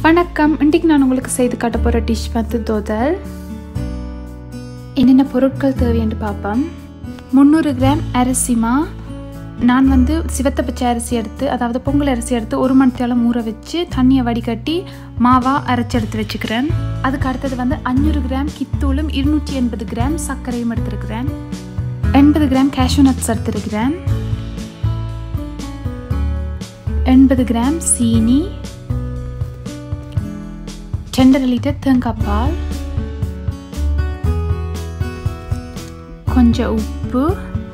வணக்கம் இன்றைக்கு நான் உங்களுக்கு செய்து காட்ட போகிற டிஷ் வந்து தோதல் என்னென்ன பொருட்கள் தேவை என்று பார்ப்போம் முந்நூறு கிராம் அரிசிமா நான் வந்து சிவத்த பச்சை அரிசி எடுத்து அதாவது பொங்கல் அரிசி எடுத்து ஒரு மணி நேரம் ஊற வச்சு தண்ணியை வடிகட்டி மாவா அரைச்சி எடுத்து வச்சுக்கிறேன் அதுக்கு அடுத்தது வந்து அஞ்சூறு கிராம் கித்தூளும் இருநூற்றி எண்பது கிராம் சர்க்கரையும் எடுத்துருக்கிறேன் எண்பது கிராம் கேஷ்யூ நட்ஸ் எடுத்துருக்கிறேன் எண்பது கிராம் சீனி ரெண்டரை லிட்டர் தேங்காய் பால் கொஞ்சம் உப்பு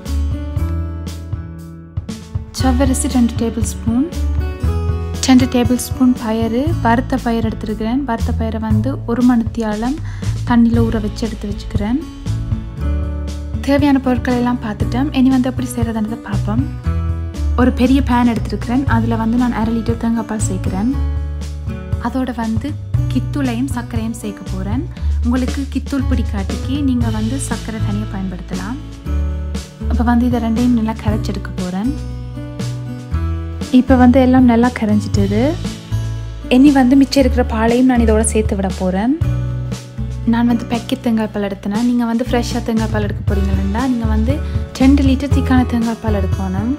சவ்வரிசி ரெண்டு டேபிள் ஸ்பூன் ரெண்டு டேபிள் ஸ்பூன் பயறு வறுத்த பயிர் எடுத்துருக்கிறேன் வறுத்த பயிரை வந்து ஒரு மணித்தியாலம் தண்ணியில் ஊற வச்சு எடுத்து வச்சுக்கிறேன் தேவையான பொருட்கள் எல்லாம் பார்த்துட்டோம் இனி வந்து எப்படி செய்கிறதுன்றதை பார்ப்போம் ஒரு பெரிய பேன் எடுத்துருக்கிறேன் அதில் வந்து நான் அரை லிட்டர் தேங்காய் பால் சேர்க்குறேன் அதோட வந்து கித்தூளையும் சர்க்கரையும் சேர்க்க போகிறேன் உங்களுக்கு கித்தூள் பிடிக்காட்டிக்கு நீங்கள் வந்து சர்க்கரை தனியாக பயன்படுத்தலாம் இப்போ வந்து இதை ரெண்டையும் நல்லா கரைச்செடுக்க போகிறேன் இப்போ வந்து எல்லாம் நல்லா கரைஞ்சிட்டது இனி வந்து மிச்சம் இருக்கிற பாலையும் நான் இதோட சேர்த்து விட போகிறேன் நான் வந்து பேக்கெட் தேங்காய் பால் எடுத்தேன்னா நீங்கள் வந்து ஃப்ரெஷ்ஷாக தேங்காய் பால் எடுக்க போகிறீங்களா நீங்கள் வந்து ரெண்டு லிட்டர் திக்கான தேங்காய் பால் எடுக்கணும்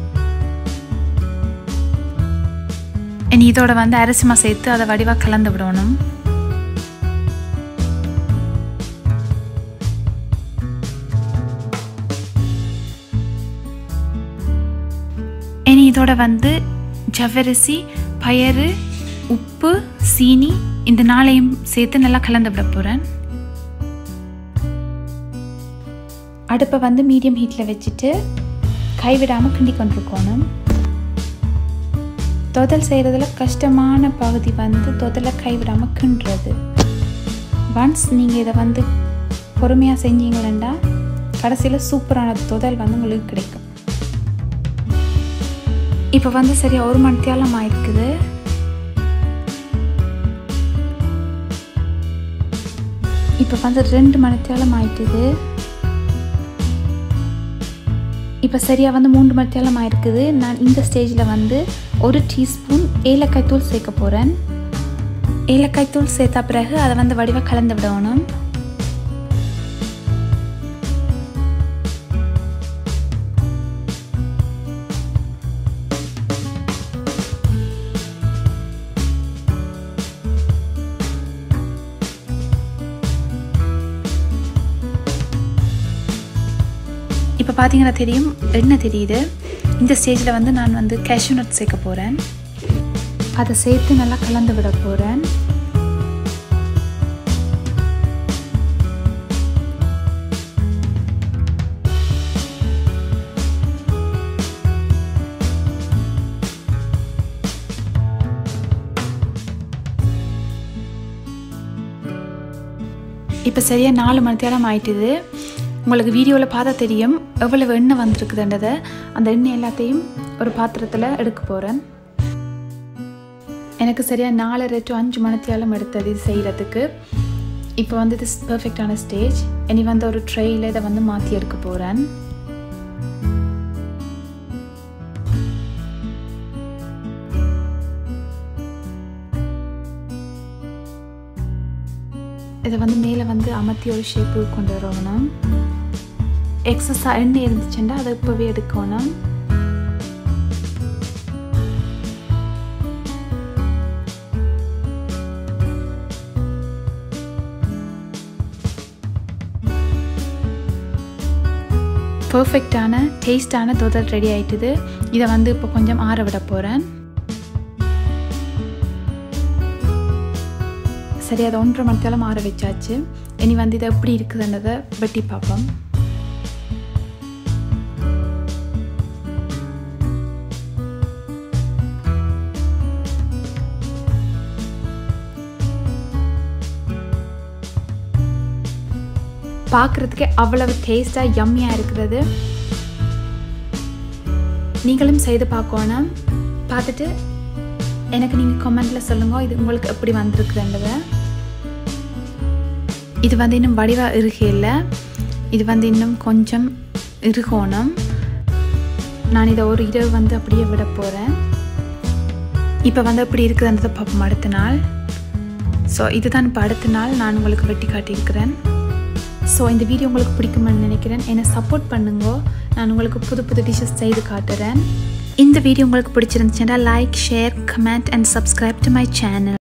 இனி இதோட வந்து அரிசிமா சேர்த்து அதை வடிவாக கலந்து விடணும் இனி இதோட வந்து ஜவ்வரிசி பயறு உப்பு சீனி இந்த நாளையும் சேர்த்து நல்லா கலந்து விட போகிறேன் அடுப்பை வந்து மீடியம் ஹீட்டில் வச்சுட்டு கைவிடாமல் கிண்டி கொண்டிருக்கணும் தொதல் செய்கிறதுல கஷ்டமான பகுதி வந்து தொதலை கைவிடாமல் கிண்டுறது ஒன்ஸ் நீங்கள் இதை வந்து பொறுமையாக செஞ்சீங்களா கடைசியில் சூப்பரான தொதல் வந்து உங்களுக்கு கிடைக்கும் இப்போ வந்து சரியா ஒரு மணி தேலம் ஆயிருக்குது இப்போ வந்து ரெண்டு மணி தேலம் ஆயிட்டுது இப்போ சரியாக வந்து மூன்று மணி தேலம் ஆயிருக்குது நான் இந்த ஸ்டேஜில் வந்து ஒரு டீஸ்பூன் ஏலக்காய் தூள் சேர்க்க போகிறேன் ஏலக்காய் தூள் சேர்த்த பிறகு அதை வந்து வடிவாக கலந்து விடணும் இப்போ பார்த்தீங்கன்னா தெரியும் எண்ணெய் தெரியுது இந்த ஸ்டேஜில் வந்து நான் வந்து கேஷ்யூ நட் சேர்க்க போகிறேன் அதை சேர்த்து நல்லா கலந்து விட போகிறேன் இப்போ சரியாக நாலு மணி நேரம் ஆயிட்டுது உங்களுக்கு வீடியோவில் பார்த்தா தெரியும் எவ்வளவு எண்ணெய் வந்திருக்குதுன்றதை அந்த எண்ணெய் எல்லாத்தையும் ஒரு பாத்திரத்தில் எடுக்க போகிறேன் எனக்கு சரியாக நாலரை டு அஞ்சு மணித்தியாலம் எடுத்தது இது செய்கிறதுக்கு இப்போ வந்து இது பர்ஃபெக்டான ஸ்டேஜ் இனி வந்து ஒரு ட்ரெயில் இதை வந்து மாற்றி எடுக்க போகிறேன் இதை வந்து மேலே வந்து அமர்த்தி ஒரு ஷேப்பு கொண்டு வரணும் எக்ஸஸாக எண்ணெய் இருந்துச்சுன்னா அதை இப்போவே எடுக்கணும் பர்ஃபெக்டான டேஸ்டான தோதல் ரெடி ஆயிட்டுது இதை வந்து இப்போ கொஞ்சம் ஆற விட போகிறேன் சரி அதை ஒன்றரை மணி நேரம் ஆற வச்சாச்சு இனி வந்து இதை எப்படி இருக்குதுன்றதை வெட்டி பார்ப்போம் பார்க்குறதுக்கே அவ்வளவு டேஸ்ட்டாக யம்மியாக இருக்கிறது நீங்களும் செய்து பார்க்கணும் பார்த்துட்டு எனக்கு நீங்கள் கமெண்டில் சொல்லுங்க இது உங்களுக்கு எப்படி வந்திருக்குதுன்றத இது வந்து இன்னும் வடிவாக இருக்கையில் இது வந்து இன்னும் கொஞ்சம் இறுகோணம் நான் இதை ஒரு இரவு வந்து அப்படியே விட போகிறேன் இப்போ வந்து எப்படி இருக்குதுன்றதை பார்ப்போம் அடுத்த நாள் ஸோ இதுதான் இப்போ அடுத்த நாள் நான் உங்களுக்கு வெட்டி காட்டியிருக்கிறேன் ஸோ இந்த வீடியோ உங்களுக்கு பிடிக்குமென்னு நினைக்கிறேன் என்னை சப்போர்ட் பண்ணுங்க நான் உங்களுக்கு புது புது டிஷ்ஷஸ் செய்து காட்டுறேன் இந்த வீடியோ உங்களுக்கு பிடிச்சிருந்துச்சுன்னா like share comment and subscribe to my channel